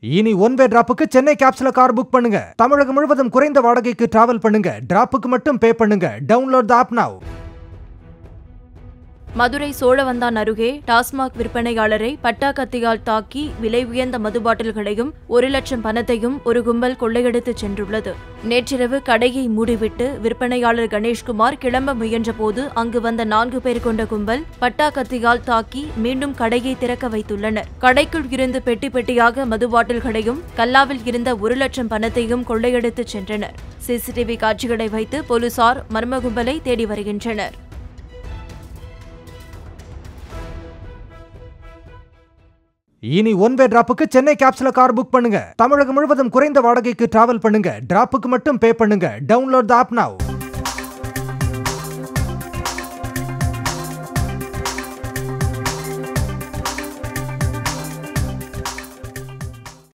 இனி one way டிராப்புக்கு சென்னை கேப்ஸ்ல கார் புக் பண்ணுங்க தமிழகம் முழுவதும் குறைந்த வாடகைக்கு டிராவல் பண்ணுங்க டிராப்புக்கு மட்டும் பே பண்ணுங்க download the app now Madurai Cholavandan அருகே டாஸ்மாக் விற்பனையாளரை பட்டா கத்தியால் தாக்கி விலை உயர்ந்த மது பாட்டில்களையும் ஒரு லட்சம் பணத்தையும் ஒரு கும்பல் கொள்ளையடித்துச் சென்றுள்ளது நேற்றிரவு கடையை மூடிவிட்டு விற்பனையாளர் கணேஷ்குமார் கிளம்ப முயன்றபோது அங்கு வந்த நான்கு பேர் கொண்ட கும்பல் பட்டா கத்தியால் தாக்கி மீண்டும் கடையை திறக்க வைத்துள்ளனர் கடைக்குள் இருந்து பெட்டி பெட்டியாக மது பாட்டில்களையும் கல்லாவில் இருந்த ஒரு லட்சம் பணத்தையும் கொள்ளையடித்துச் சென்றனர் சிசிடிவி காட்சிகளை வைத்து போலீசார் மர்ம கும்பலை தேடி வருகின்றனர் இனி ஒன் வே டிராப்புக்கு சென்னை கேப்ஸ்ல கார் புக் பண்ணுங்க தமிழகம் முழுவதும் குறைந்த வாடகைக்கு டிராவல் பண்ணுங்க டிராப்புக்கு மட்டும் பே பண்ணுங்க டவுன்லோட் த ஆப் நவ்